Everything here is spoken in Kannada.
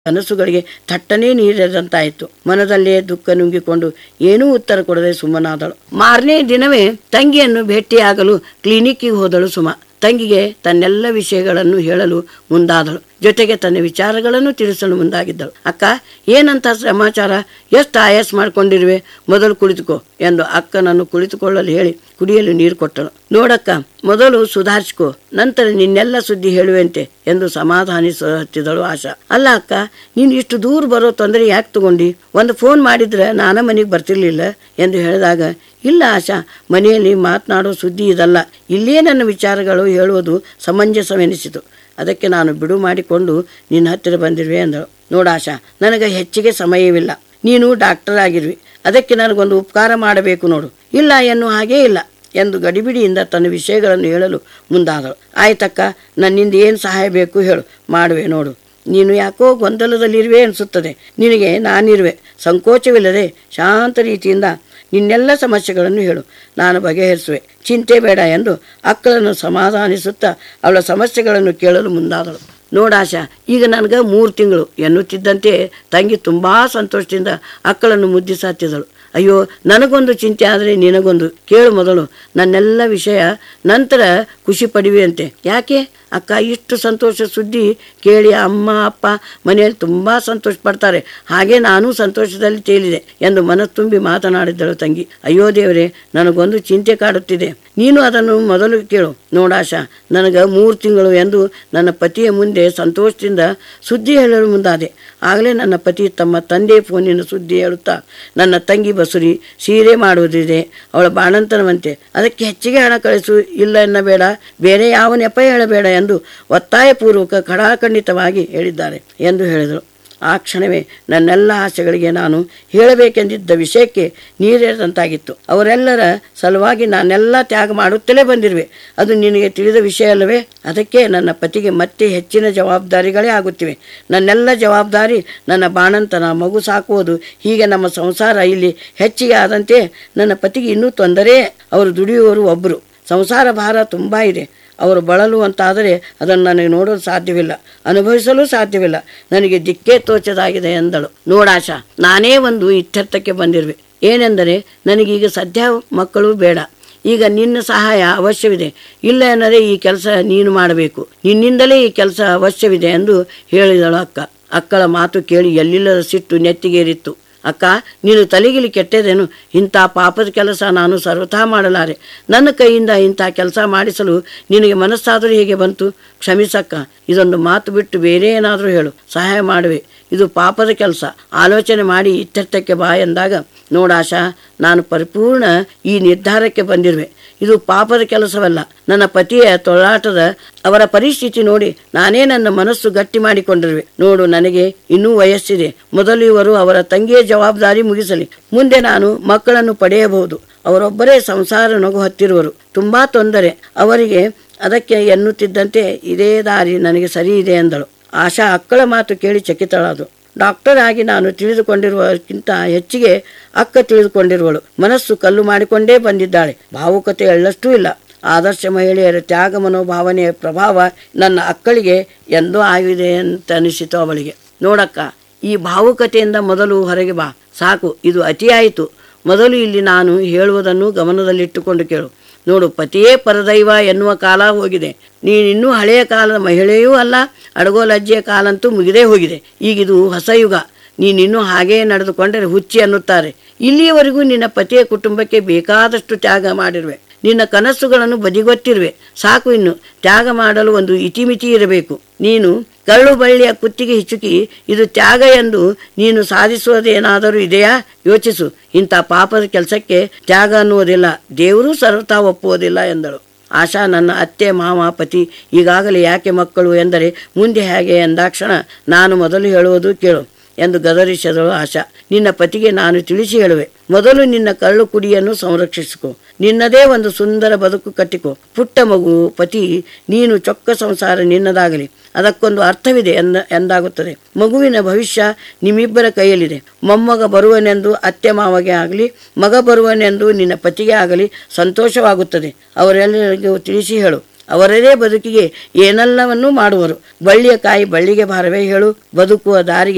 ಕನಸುಗಳಿಗೆ ಥಟ್ಟನೆ ನೀರಿದಂತಾಯಿತು ಮನದಲ್ಲೇ ದುಃಖ ನುಂಗಿಕೊಂಡು ಏನೂ ಉತ್ತರ ಕೊಡದೆ ಸುಮ್ಮನಾದಳು ಮಾರನೇ ದಿನವೇ ತಂಗಿಯನ್ನು ಭೇಟಿಯಾಗಲು ಕ್ಲಿನಿಕ್ಕಿಗೆ ಹೋದಳು ಸುಮ ತಂಗಿಗೆ ತನ್ನೆಲ್ಲ ವಿಷಯಗಳನ್ನು ಹೇಳಲು ಮುಂದಾದಳು ಜೊತೆಗೆ ತನ್ನ ವಿಚಾರಗಳನ್ನು ತಿಳಿಸಲು ಮುಂದಾಗಿದ್ದಳು ಅಕ್ಕ ಏನಂತ ಸಮಾಚಾರ ಎಷ್ಟು ಆಯಾಸ ಮಾಡ್ಕೊಂಡಿರುವೆ ಮೊದಲು ಕುಳಿತುಕೋ ಎಂದು ಅಕ್ಕನನ್ನು ಕುಳಿತುಕೊಳ್ಳಲು ಹೇಳಿ ಕುಡಿಯಲು ನೀರು ಕೊಟ್ಟಳು ನೋಡಕ್ಕ ಮೊದಲು ಸುಧಾರಿಸ್ಕೋ ನಂತರ ನಿನ್ನೆಲ್ಲ ಸುದ್ದಿ ಹೇಳುವೆಂತೆ ಎಂದು ಸಮಾಧಾನಿಸ ಹತ್ತಿದಳು ಆಶಾ ಅಲ್ಲ ಅಕ್ಕ ನೀನು ಇಷ್ಟು ದೂರ ಬರೋ ತೊಂದರೆ ಯಾಕೆ ತಗೊಂಡಿ ಒಂದು ಫೋನ್ ಮಾಡಿದ್ರೆ ನಾನ ಮನೆಗೆ ಬರ್ತಿರ್ಲಿಲ್ಲ ಎಂದು ಹೇಳಿದಾಗ ಇಲ್ಲ ಆಶಾ ಮನೆಯಲ್ಲಿ ಮಾತನಾಡೋ ಸುದ್ದಿ ಇದಲ್ಲ ಇಲ್ಲೇ ನನ್ನ ವಿಚಾರಗಳು ಹೇಳುವುದು ಸಮಂಜಸವೆನಿಸಿತು ಅದಕ್ಕೆ ನಾನು ಬಿಡು ಮಾಡಿಕೊಂಡು ನಿನ್ನ ಹತ್ತಿರ ಬಂದಿರುವೆ ಎಂದಳು ನೋಡ ಆಶಾ ನನಗೆ ಹೆಚ್ಚಿಗೆ ಸಮಯವಿಲ್ಲ ನೀನು ಡಾಕ್ಟರ್ ಆಗಿರುವಿ ಅದಕ್ಕೆ ನನಗೊಂದು ಉಪಕಾರ ಮಾಡಬೇಕು ನೋಡು ಇಲ್ಲ ಎನ್ನು ಹಾಗೇ ಇಲ್ಲ ಎಂದು ಗಡಿಬಿಡಿಯಿಂದ ತನ್ನ ವಿಷಯಗಳನ್ನು ಹೇಳಲು ಮುಂದಾದಳು ಆಯ್ತಕ್ಕ ನನ್ನಿಂದ ಏನು ಸಹಾಯ ಬೇಕು ಹೇಳು ಮಾಡುವೆ ನೋಡು ನೀನು ಯಾಕೋ ಗೊಂದಲದಲ್ಲಿರುವೆ ಅನಿಸುತ್ತದೆ ನಿನಗೆ ನಾನಿರುವೆ ಸಂಕೋಚವಿಲ್ಲದೆ ಶಾಂತ ರೀತಿಯಿಂದ ನಿನ್ನೆಲ್ಲ ಸಮಸ್ಯೆಗಳನ್ನು ಹೇಳು ನಾನು ಬಗೆಹರಿಸುವೆ ಚಿಂತೆ ಬೇಡ ಎಂದು ಅಕ್ಕಳನ್ನು ಸಮಾಧಾನಿಸುತ್ತಾ ಅವಳ ಸಮಸ್ಯೆಗಳನ್ನು ಕೇಳಲು ಮುಂದಾದಳು ನೋಡಾಶಾ ಈಗ ನನಗೆ ಮೂರು ತಿಂಗಳು ಎನ್ನುತ್ತಿದ್ದಂತೆ ತಂಗಿ ತುಂಬ ಸಂತೋಷದಿಂದ ಅಕ್ಕಳನ್ನು ಮುದ್ದಿಸಿ ಹತ್ತಿದಳು ಅಯ್ಯೋ ನನಗೊಂದು ಚಿಂತೆ ಆದರೆ ನಿನಗೊಂದು ಕೇಳು ಮೊದಲು ನನ್ನೆಲ್ಲ ವಿಷಯ ನಂತರ ಖುಷಿ ಪಡಿವೆಯಂತೆ ಯಾಕೆ ಅಕ್ಕ ಇಷ್ಟು ಸಂತೋಷ ಸುದ್ದಿ ಕೇಳಿ ಅಮ್ಮ ಅಪ್ಪ ಮನೆಯಲ್ಲಿ ತುಂಬ ಸಂತೋಷ ಪಡ್ತಾರೆ ಹಾಗೆ ನಾನು ಸಂತೋಷದಲ್ಲಿ ತೇಲಿದೆ ಎಂದು ಮನಸ್ಸು ತುಂಬಿ ಮಾತನಾಡಿದ್ದಳು ತಂಗಿ ಅಯ್ಯೋ ದೇವರೇ ನನಗೊಂದು ಚಿಂತೆ ಕಾಡುತ್ತಿದೆ ನೀನು ಅದನ್ನು ಮೊದಲು ಕೇಳು ನೋಡಾಶಾ ನನಗೆ ಮೂರು ತಿಂಗಳು ಎಂದು ನನ್ನ ಪತಿಯ ಮುಂದೆ ಸಂತೋಷದಿಂದ ಸುದ್ದಿ ಹೇಳಲು ಮುಂದಾದೆ ಆಗಲೇ ನನ್ನ ಪತಿ ತಮ್ಮ ತಂದೆ ಫೋನಿನ ಸುದ್ದಿ ಹೇಳುತ್ತಾ ನನ್ನ ತಂಗಿ ಬಸುರಿ ಸೀರೆ ಮಾಡುವುದಿದೆ ಅವಳ ಬಾಣಂತನವಂತೆ ಅದಕ್ಕೆ ಹೆಚ್ಚಿಗೆ ಹಣ ಕಳಿಸು ಇಲ್ಲ ಎನ್ನಬೇಡ ಬೇರೆ ಯಾವ ನೆಪ ಹೇಳಬೇಡ ಎಂದು ಒತ್ತಾಯಪೂರ್ವಕ ಖಡಾಖಂಡಿತವಾಗಿ ಹೇಳಿದ್ದಾರೆ ಎಂದು ಹೇಳಿದರು ಆ ಕ್ಷಣವೇ ನನ್ನೆಲ್ಲ ಆಸೆಗಳಿಗೆ ನಾನು ಹೇಳಬೇಕೆಂದಿದ್ದ ವಿಷಯಕ್ಕೆ ನೀರೇರಿದಂತಾಗಿತ್ತು ಅವರೆಲ್ಲರ ಸಲುವಾಗಿ ನಾನೆಲ್ಲ ತ್ಯಾಗ ಮಾಡುತ್ತಲೇ ಬಂದಿರುವೆ ಅದು ನಿನಗೆ ತಿಳಿದ ವಿಷಯ ಅಲ್ಲವೇ ಅದಕ್ಕೆ ನನ್ನ ಪತಿಗೆ ಮತ್ತೆ ಹೆಚ್ಚಿನ ಜವಾಬ್ದಾರಿಗಳೇ ಆಗುತ್ತಿವೆ ನನ್ನೆಲ್ಲ ಜವಾಬ್ದಾರಿ ನನ್ನ ಬಾಣಂತನ ಮಗು ಸಾಕುವುದು ಹೀಗೆ ನಮ್ಮ ಸಂಸಾರ ಇಲ್ಲಿ ಹೆಚ್ಚಿಗೆ ಆದಂತೆ ನನ್ನ ಪತಿಗೆ ಇನ್ನೂ ತೊಂದರೆ ಅವರು ದುಡಿಯುವವರು ಒಬ್ಬರು ಸಂಸಾರ ಭಾರ ತುಂಬ ಇದೆ ಅವರು ಬಳಲು ಅಂತಾದರೆ ಅದನ್ನು ನನಗೆ ನೋಡಲು ಸಾಧ್ಯವಿಲ್ಲ ಅನುಭವಿಸಲು ಸಾಧ್ಯವಿಲ್ಲ ನನಗೆ ದಿಕ್ಕೇ ತೋಚದಾಗಿದೆ ಎಂದಳು ನೋಡಾಶಾ ನಾನೇ ಒಂದು ಇತ್ಯರ್ಥಕ್ಕೆ ಬಂದಿರುವೆ ಏನೆಂದರೆ ನನಗೀಗ ಸದ್ಯ ಮಕ್ಕಳು ಬೇಡ ಈಗ ನಿನ್ನ ಸಹಾಯ ಅವಶ್ಯವಿದೆ ಇಲ್ಲ ಎನ್ನದೆ ಈ ಕೆಲಸ ನೀನು ಮಾಡಬೇಕು ನಿನ್ನಿಂದಲೇ ಈ ಕೆಲಸ ಅವಶ್ಯವಿದೆ ಎಂದು ಹೇಳಿದಳು ಅಕ್ಕ ಅಕ್ಕಳ ಮಾತು ಕೇಳಿ ಎಲ್ಲಿಲ್ಲದ ಸಿಟ್ಟು ನೆತ್ತಿಗೇರಿತ್ತು ಅಕ್ಕ ನೀನು ತಲೆಗಿಲಿ ಕೆಟ್ಟದೇನು ಇಂಥ ಪಾಪದ ಕೆಲಸ ನಾನು ಸರ್ವಥಾ ಮಾಡಲಾರೆ ನನ್ನ ಕೈಯಿಂದ ಇಂಥ ಕೆಲಸ ಮಾಡಿಸಲು ನಿನಗೆ ಮನಸ್ಸಾದರೂ ಹೇಗೆ ಬಂತು ಕ್ಷಮಿಸಕ್ಕ ಇದೊಂದು ಮಾತು ಬಿಟ್ಟು ಬೇರೆ ಏನಾದರೂ ಹೇಳು ಸಹಾಯ ಮಾಡುವೆ ಇದು ಪಾಪದ ಕೆಲಸ ಆಲೋಚನೆ ಮಾಡಿ ಇತ್ಯರ್ಥಕ್ಕೆ ಬಾ ಎಂದಾಗ ನೋಡಾಶಾ ನಾನು ಪರಿಪೂರ್ಣ ಈ ನಿರ್ಧಾರಕ್ಕೆ ಬಂದಿರುವೆ ಇದು ಪಾಪದ ಕೆಲಸವಲ್ಲ ನನ್ನ ಪತಿಯ ತೊಳಾಟದ ಅವರ ಪರಿಸ್ಥಿತಿ ನೋಡಿ ನಾನೇ ನನ್ನ ಮನಸ್ಸು ಗಟ್ಟಿ ಮಾಡಿಕೊಂಡಿರುವೆ ನೋಡು ನನಗೆ ಇನ್ನೂ ವಯಸ್ಸಿದೆ ಮೊದಲು ಇವರು ಅವರ ತಂಗಿಯ ಜವಾಬ್ದಾರಿ ಮುಗಿಸಲಿ ಮುಂದೆ ನಾನು ಮಕ್ಕಳನ್ನು ಪಡೆಯಬಹುದು ಅವರೊಬ್ಬರೇ ಸಂಸಾರ ನಗು ಹತ್ತಿರುವರು ತುಂಬಾ ತೊಂದರೆ ಅವರಿಗೆ ಅದಕ್ಕೆ ಎನ್ನುತ್ತಿದ್ದಂತೆ ಇದೇ ದಾರಿ ನನಗೆ ಸರಿ ಇದೆ ಎಂದಳು ಆಶಾ ಅಕ್ಕಳ ಮಾತು ಕೇಳಿ ಚಕಿತಳಾದು ಡಾಕ್ಟರ್ ಆಗಿ ನಾನು ತಿಳಿದುಕೊಂಡಿರುವಕ್ಕಿಂತ ಹೆಚ್ಚಿಗೆ ಅಕ್ಕ ತಿಳಿದುಕೊಂಡಿರುವಳು ಮನಸ್ಸು ಕಲ್ಲು ಮಾಡಿಕೊಂಡೇ ಬಂದಿದ್ದಾಳೆ ಭಾವುಕತೆ ಎಳ್ಳಷ್ಟೂ ಇಲ್ಲ ಆದರ್ಶ ಮಹಿಳೆಯರ ತ್ಯಾಗ ಮನೋಭಾವನೆಯ ಪ್ರಭಾವ ನನ್ನ ಅಕ್ಕಳಿಗೆ ಎಂದೋ ಆಗಿದೆ ಅಂತ ಅನಿಸಿತು ಅವಳಿಗೆ ನೋಡಕ್ಕ ಈ ಭಾವುಕತೆಯಿಂದ ಮೊದಲು ಹೊರಗೆ ಬಾ ಸಾಕು ಇದು ಅತಿಯಾಯಿತು ಮೊದಲು ಇಲ್ಲಿ ನಾನು ಹೇಳುವುದನ್ನು ಗಮನದಲ್ಲಿಟ್ಟುಕೊಂಡು ಕೇಳು ನೋಡು ಪತಿಯೇ ಪರದೈವ ಎನ್ನುವ ಕಾಲ ಹೋಗಿದೆ ನೀನಿನ್ನೂ ಹಳೆಯ ಕಾಲದ ಮಹಿಳೆಯೂ ಅಲ್ಲ ಅಡಗೋಲಜ್ಜಿಯ ಕಾಲಂತೂ ಮುಗಿದೇ ಹೋಗಿದೆ ಈಗಿದು ಹೊಸ ಯುಗ ನೀನಿನ್ನೂ ಹಾಗೇ ನಡೆದುಕೊಂಡರೆ ಹುಚ್ಚಿ ಅನ್ನುತ್ತಾರೆ ಇಲ್ಲಿಯವರೆಗೂ ನಿನ್ನ ಪತಿಯ ಕುಟುಂಬಕ್ಕೆ ಬೇಕಾದಷ್ಟು ತ್ಯಾಗ ಮಾಡಿರುವೆ ನಿನ್ನ ಕನಸುಗಳನ್ನು ಬದಿಗೊತ್ತಿರುವೆ ಸಾಕು ಇನ್ನು ತ್ಯಾಗ ಮಾಡಲು ಒಂದು ಇತಿಮಿತಿ ಇರಬೇಕು ನೀನು ಕಳ್ಳು ಬಳ್ಳಿಯ ಕುತ್ತಿಗೆ ಹಿಚುಕಿ ಇದು ತ್ಯಾಗ ಎಂದು ನೀನು ಸಾಧಿಸುವುದೇನಾದರೂ ಇದೆಯಾ ಯೋಚಿಸು ಇಂಥ ಪಾಪದ ಕೆಲಸಕ್ಕೆ ತ್ಯಾಗ ಅನ್ನುವುದಿಲ್ಲ ದೇವರೂ ಸರ್ವತಾ ಒಪ್ಪುವುದಿಲ್ಲ ಎಂದಳು ಆಶಾ ನನ್ನ ಅತ್ತೆ ಮಾವ ಪತಿ ಈಗಾಗಲೇ ಯಾಕೆ ಮಕ್ಕಳು ಎಂದರೆ ಮುಂದೆ ಹೇಗೆ ಎಂದಾಕ್ಷಣ ನಾನು ಮೊದಲು ಹೇಳುವುದು ಕೇಳು ಎಂದು ಗದರಿಸಿದಳು ಆಶಾ ನಿನ್ನ ಪತಿಗೆ ನಾನು ತಿಳಿಸಿ ಹೇಳುವೆ ಮೊದಲು ನಿನ್ನ ಕಳ್ಳು ಕುಡಿಯನ್ನು ಸಂರಕ್ಷಿಸಿಕೊ ನಿನ್ನದೇ ಒಂದು ಸುಂದರ ಬದುಕು ಕಟ್ಟಿಕೊ ಪುಟ್ಟ ಮಗು ಪತಿ ನೀನು ಚೊಕ್ಕ ಸಂಸಾರ ನಿನ್ನದಾಗಲಿ ಅದಕ್ಕೊಂದು ಅರ್ಥವಿದೆ ಎಂದ ಎಂದಾಗುತ್ತದೆ ಮಗುವಿನ ಭವಿಷ್ಯ ನಿಮ್ಮಿಬ್ಬರ ಕೈಯಲ್ಲಿದೆ ಮೊಮ್ಮಗ ಬರುವನೆಂದು ಅತ್ತೆ ಮಾವಗೆ ಆಗಲಿ ಮಗ ಬರುವನೆಂದು ನಿನ್ನ ಪತಿಗೆ ಆಗಲಿ ಸಂತೋಷವಾಗುತ್ತದೆ ಅವರೆಲ್ಲರಿಗೂ ತಿಳಿಸಿ ಹೇಳು ಅವರದೇ ಬದುಕಿಗೆ ಏನೆಲ್ಲವನ್ನೂ ಮಾಡುವರು ಬಳ್ಳಿಯ ಕಾಯಿ ಬಳ್ಳಿಗೆ ಭಾರವೇ ಹೇಳು ಬದುಕುವ ದಾರಿಗೆ